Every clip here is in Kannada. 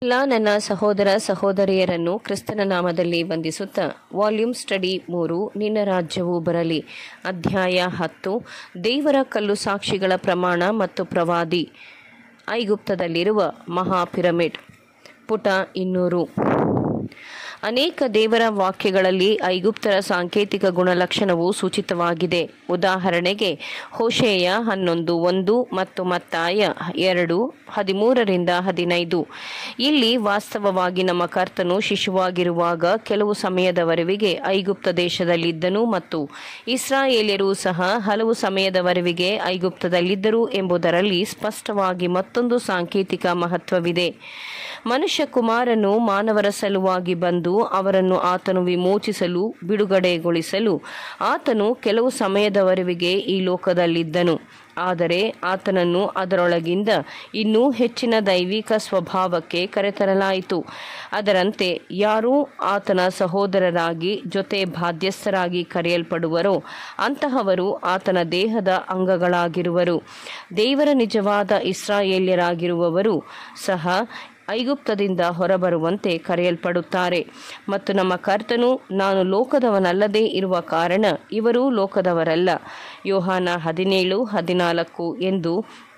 ಲಾ ನನ್ನ ಸಹೋದರ ಸಹೋದರಿಯರನ್ನು ಕ್ರಿಸ್ತನ ನಾಮದಲ್ಲಿ ವಂದಿಸುತ್ತಾ ವಾಲ್ಯೂಮ್ ಸ್ಟಡಿ ಮೂರು ನಿನ್ನ ರಾಜ್ಯವು ಬರಲಿ ಅಧ್ಯಾಯ ಹತ್ತು ದೇವರ ಕಲ್ಲು ಸಾಕ್ಷಿಗಳ ಪ್ರಮಾಣ ಮತ್ತು ಪ್ರವಾದಿ ಐಗುಪ್ತದಲ್ಲಿರುವ ಮಹಾ ಪಿರಮಿಡ್ ಪುಟ ಇನ್ನೂರು ಅನೇಕ ದೇವರ ವಾಕ್ಯಗಳಲ್ಲಿ ಐಗುಪ್ತರ ಸಾಂಕೇತಿಕ ಗುಣಲಕ್ಷಣವು ಸೂಚಿತವಾಗಿದೆ ಉದಾಹರಣೆಗೆ ಹೋಶೇಯ ಹನ್ನೊಂದು ಒಂದು ಮತ್ತು ಮತ್ತಾಯ ಎರಡು ಹದಿಮೂರರಿಂದ ಹದಿನೈದು ಇಲ್ಲಿ ವಾಸ್ತವವಾಗಿ ನಮ್ಮ ಕರ್ತನು ಶಿಶುವಾಗಿರುವಾಗ ಕೆಲವು ಸಮಯದವರೆವಿಗೆ ಐಗುಪ್ತ ದೇಶದಲ್ಲಿದ್ದನು ಮತ್ತು ಇಸ್ರಾಯೇಲ್ಯರು ಸಹ ಹಲವು ಸಮಯದವರೆವಿಗೆ ಐಗುಪ್ತದಲ್ಲಿದ್ದರು ಎಂಬುದರಲ್ಲಿ ಸ್ಪಷ್ಟವಾಗಿ ಮತ್ತೊಂದು ಸಾಂಕೇತಿಕ ಮಹತ್ವವಿದೆ ಮನುಷ್ಯ ಕುಮಾರನು ಮಾನವರ ಸಲುವಾಗಿ ಬಂದು ಅವರನ್ನು ಆತನು ವಿಮೋಚಿಸಲು ಬಿಡುಗಡೆಗೊಳಿಸಲು ಆತನು ಕೆಲವು ಸಮಯದವರೆವಿಗೆ ಈ ಲೋಕದಲ್ಲಿದ್ದನು ಆದರೆ ಆತನನ್ನು ಅದರೊಳಗಿಂದ ಇನ್ನೂ ಹೆಚ್ಚಿನ ದೈವಿಕ ಸ್ವಭಾವಕ್ಕೆ ಕರೆತರಲಾಯಿತು ಅದರಂತೆ ಯಾರೂ ಆತನ ಸಹೋದರರಾಗಿ ಜೊತೆ ಬಾಧ್ಯಸ್ಥರಾಗಿ ಕರೆಯಲ್ಪಡುವರೋ ಅಂತಹವರು ಆತನ ದೇಹದ ಅಂಗಗಳಾಗಿರುವರು ದೇವರ ನಿಜವಾದ ಇಸ್ರಾಯೇಲ್ಯರಾಗಿರುವವರು ಸಹ ಐಗುಪ್ತದಿಂದ ಹೊರಬರುವಂತೆ ಕರೆಯಲ್ಪಡುತ್ತಾರೆ ಮತ್ತು ನಮ್ಮ ಕರ್ತನು ನಾನು ಲೋಕದವನಲ್ಲದೇ ಇರುವ ಕಾರಣ ಇವರು ಲೋಕದವರಲ್ಲ ಯೋಹಾನ ಹದಿನೇಳು ಹದಿನಾಲ್ಕು ಎಂದು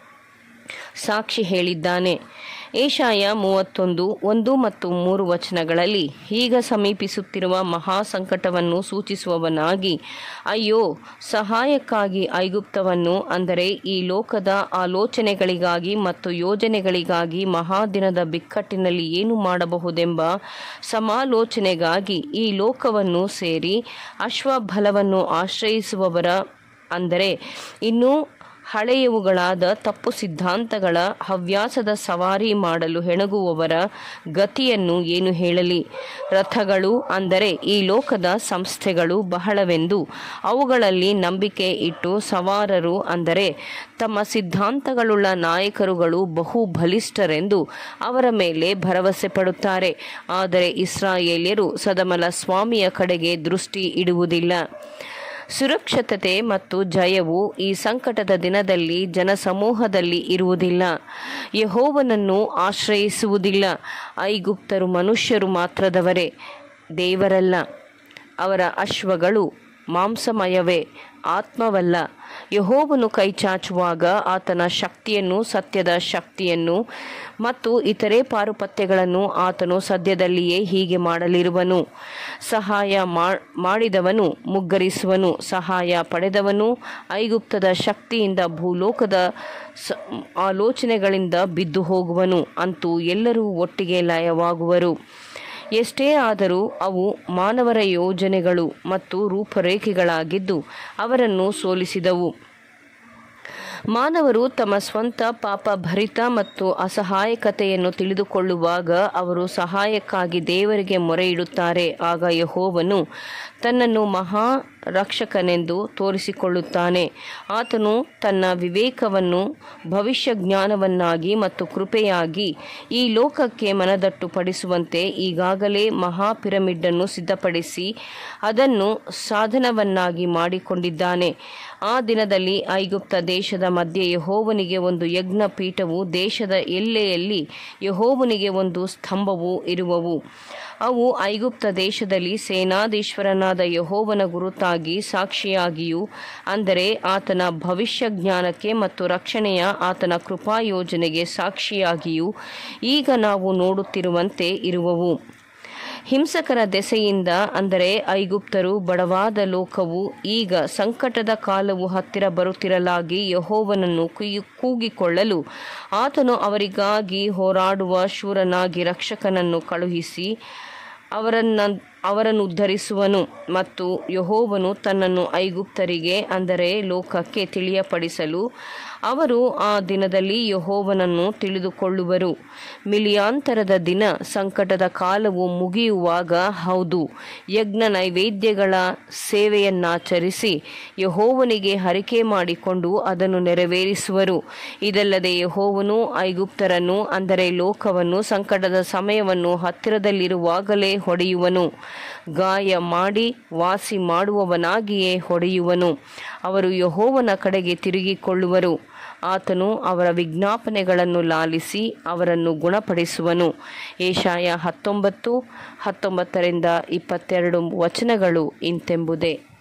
ಸಾಕ್ಷಿ ಹೇಳಿದ್ದಾನೆ ಏಷಾಯ ಮೂವತ್ತೊಂದು ಒಂದು ಮತ್ತು ಮೂರು ವಚನಗಳಲ್ಲಿ ಈಗ ಸಮೀಪಿಸುತ್ತಿರುವ ಮಹಾ ಸಂಕಟವನ್ನು ಸೂಚಿಸುವವನಾಗಿ ಅಯ್ಯೋ ಸಹಾಯಕ್ಕಾಗಿ ಐಗುಪ್ತವನ್ನು ಅಂದರೆ ಈ ಲೋಕದ ಆಲೋಚನೆಗಳಿಗಾಗಿ ಮತ್ತು ಯೋಜನೆಗಳಿಗಾಗಿ ಮಹಾದಿನದ ಬಿಕ್ಕಟ್ಟಿನಲ್ಲಿ ಏನು ಮಾಡಬಹುದೆಂಬ ಸಮಾಲೋಚನೆಗಾಗಿ ಈ ಲೋಕವನ್ನು ಸೇರಿ ಅಶ್ವಬಲವನ್ನು ಆಶ್ರಯಿಸುವವರ ಅಂದರೆ ಇನ್ನೂ ಹಳೆಯವುಗಳಾದ ತಪ್ಪು ಸಿದ್ಧಾಂತಗಳ ಹವ್ಯಾಸದ ಸವಾರಿ ಮಾಡಲು ಹೆಣಗುವವರ ಗತಿಯನ್ನು ಏನು ಹೇಳಲಿ ರಥಗಳು ಅಂದರೆ ಈ ಲೋಕದ ಸಂಸ್ಥೆಗಳು ಬಹಳವೆಂದು ಅವುಗಳಲ್ಲಿ ನಂಬಿಕೆ ಇಟ್ಟು ಸವಾರರು ಅಂದರೆ ತಮ್ಮ ಸಿದ್ಧಾಂತಗಳುಳ್ಳ ನಾಯಕರುಗಳು ಬಹು ಬಲಿಷ್ಠರೆಂದು ಅವರ ಮೇಲೆ ಭರವಸೆ ಪಡುತ್ತಾರೆ ಆದರೆ ಇಸ್ರಾಯೇಲ್ಯರು ಸದಮಲ ಸ್ವಾಮಿಯ ಕಡೆಗೆ ದೃಷ್ಟಿ ಇಡುವುದಿಲ್ಲ ಸುರಕ್ಷತೆ ಮತ್ತು ಜಯವು ಈ ಸಂಕಟದ ದಿನದಲ್ಲಿ ಜನಸಮೂಹದಲ್ಲಿ ಇರುವುದಿಲ್ಲ ಯಹೋವನನ್ನು ಆಶ್ರಯಿಸುವುದಿಲ್ಲ ಐಗುಪ್ತರು ಮನುಷ್ಯರು ಮಾತ್ರದವರೇ ದೇವರಲ್ಲ ಅವರ ಅಶ್ವಗಳು ಮಾಂಸಮಯವೇ ಆತ್ಮವಲ್ಲ ಯಹೋವನು ಕೈಚಾಚುವಾಗ ಆತನ ಶಕ್ತಿಯನ್ನು ಸತ್ಯದ ಶಕ್ತಿಯನ್ನು ಮತ್ತು ಇತರೆ ಪಾರುಪತ್ಯಗಳನ್ನು ಆತನು ಸದ್ಯದಲ್ಲಿಯೇ ಹೀಗೆ ಮಾಡಲಿರುವನು ಸಹಾಯ ಮಾಡಿದವನು ಮುಗ್ಗರಿಸುವನು ಸಹಾಯ ಪಡೆದವನು ಐಗುಪ್ತದ ಶಕ್ತಿಯಿಂದ ಭೂಲೋಕದ ಸ ಆಲೋಚನೆಗಳಿಂದ ಬಿದ್ದು ಹೋಗುವನು ಅಂತೂ ಎಲ್ಲರೂ ಒಟ್ಟಿಗೆ ಲಯವಾಗುವರು ಎಷ್ಟೇ ಆದರೂ ಅವು ಮಾನವರ ಯೋಜನೆಗಳು ಮತ್ತು ರೂಪರೇಖೆಗಳಾಗಿದ್ದು ಅವರನ್ನು ಸೋಲಿಸಿದವು ಮಾನವರು ತಮ್ಮ ಸ್ವಂತ ಪಾಪ ಭರಿತ ಮತ್ತು ಅಸಹಾಯಕತೆಯನ್ನು ತಿಳಿದುಕೊಳ್ಳುವಾಗ ಅವರು ಸಹಾಯಕ್ಕಾಗಿ ದೇವರಿಗೆ ಮೊರೆ ಇಡುತ್ತಾರೆ ಆಗ ಯಹೋವನು ತನ್ನನ್ನು ಮಹಾ ರಕ್ಷಕನೆಂದು ತೋರಿಸಿಕೊಳ್ಳುತ್ತಾನೆ ಆತನು ತನ್ನ ವಿವೇಕವನ್ನು ಭವಿಷ್ಯ ಜ್ಞಾನವನ್ನಾಗಿ ಮತ್ತು ಕೃಪೆಯಾಗಿ ಈ ಲೋಕಕ್ಕೆ ಮನದಟ್ಟು ಪಡಿಸುವಂತೆ ಈಗಾಗಲೇ ಮಹಾ ಪಿರಮಿಡ್ಡನ್ನು ಸಿದ್ಧಪಡಿಸಿ ಅದನ್ನು ಸಾಧನವನ್ನಾಗಿ ಮಾಡಿಕೊಂಡಿದ್ದಾನೆ ಆ ದಿನದಲ್ಲಿ ಐಗುಪ್ತ ದೇಶದ ಮಧ್ಯೆ ಯಹೋವನಿಗೆ ಒಂದು ಯಜ್ಞ ಪೀಠವು ದೇಶದ ಎಲ್ಲೆಯಲ್ಲಿ ಯಹೋವನಿಗೆ ಒಂದು ಸ್ತಂಭವು ಇರುವವು ಅವು ಐಗುಪ್ತ ದೇಶದಲ್ಲಿ ಸೇನಾಧೀಶ್ವರನಾದ ಯಹೋವನ ಗುರುತಾಗಿ ಸಾಕ್ಷಿಯಾಗಿಯೂ ಅಂದರೆ ಆತನ ಭವಿಷ್ಯ ಜ್ಞಾನಕ್ಕೆ ಮತ್ತು ರಕ್ಷಣೆಯ ಆತನ ಕೃಪಾ ಯೋಜನೆಗೆ ಸಾಕ್ಷಿಯಾಗಿಯೂ ಈಗ ನಾವು ನೋಡುತ್ತಿರುವಂತೆ ಇರುವವು ಹಿಂಸಕರ ದೆಸೆಯಿಂದ ಅಂದರೆ ಐಗುಪ್ತರು ಬಡವಾದ ಲೋಕವು ಈಗ ಸಂಕಟದ ಕಾಲವು ಹತ್ತಿರ ಬರುತ್ತಿರಲಾಗಿ ಯಹೋವನನ್ನು ಕುಯ್ಯು ಕೂಗಿಕೊಳ್ಳಲು ಆತನು ಅವರಿಗಾಗಿ ಹೋರಾಡುವ ಶೂರನಾಗಿ ರಕ್ಷಕನನ್ನು ಕಳುಹಿಸಿ ಅವರನ್ನ ಅವರನ್ನು ಉದ್ಧರಿಸುವನು ಮತ್ತು ಯಹೋವನು ತನ್ನನ್ನು ಐಗುಪ್ತರಿಗೆ ಅಂದರೆ ಲೋಕಕ್ಕೆ ತಿಳಿಯಪಡಿಸಲು ಅವರು ಆ ದಿನದಲ್ಲಿ ಯಹೋವನನ್ನು ತಿಳಿದುಕೊಳ್ಳುವರು ಮಿಲಿಯಾಂತರದ ದಿನ ಸಂಕಟದ ಕಾಲವು ಮುಗಿಯುವಾಗ ಹೌದು ಯಜ್ಞ ನೈವೇದ್ಯಗಳ ಸೇವೆಯನ್ನಾಚರಿಸಿ ಯಹೋವನಿಗೆ ಹರಿಕೆ ಮಾಡಿಕೊಂಡು ಅದನ್ನು ನೆರವೇರಿಸುವರು ಇದಲ್ಲದೆ ಯಹೋವನು ಐಗುಪ್ತರನ್ನು ಅಂದರೆ ಲೋಕವನ್ನು ಸಂಕಟದ ಸಮಯವನ್ನು ಹತ್ತಿರದಲ್ಲಿರುವಾಗಲೇ ಹೊಡೆಯುವನು ಗಾಯ ಮಾಡಿ ವಾಸಿ ಮಾಡುವವನಾಗಿಯೇ ಹೊಡೆಯುವನು ಅವರು ಯಹೋವನ ಕಡೆಗೆ ತಿರುಗಿಕೊಳ್ಳುವರು ಆತನು ಅವರ ವಿಜ್ಞಾಪನೆಗಳನ್ನು ಲಾಲಿಸಿ ಅವರನ್ನು ಗುಣಪಡಿಸುವನು ಏಷಾಯ ಹತ್ತೊಂಬತ್ತು ಹತ್ತೊಂಬತ್ತರಿಂದ ಇಪ್ಪತ್ತೆರಡು ವಚನಗಳು ಇಂತೆಂಬುದೇ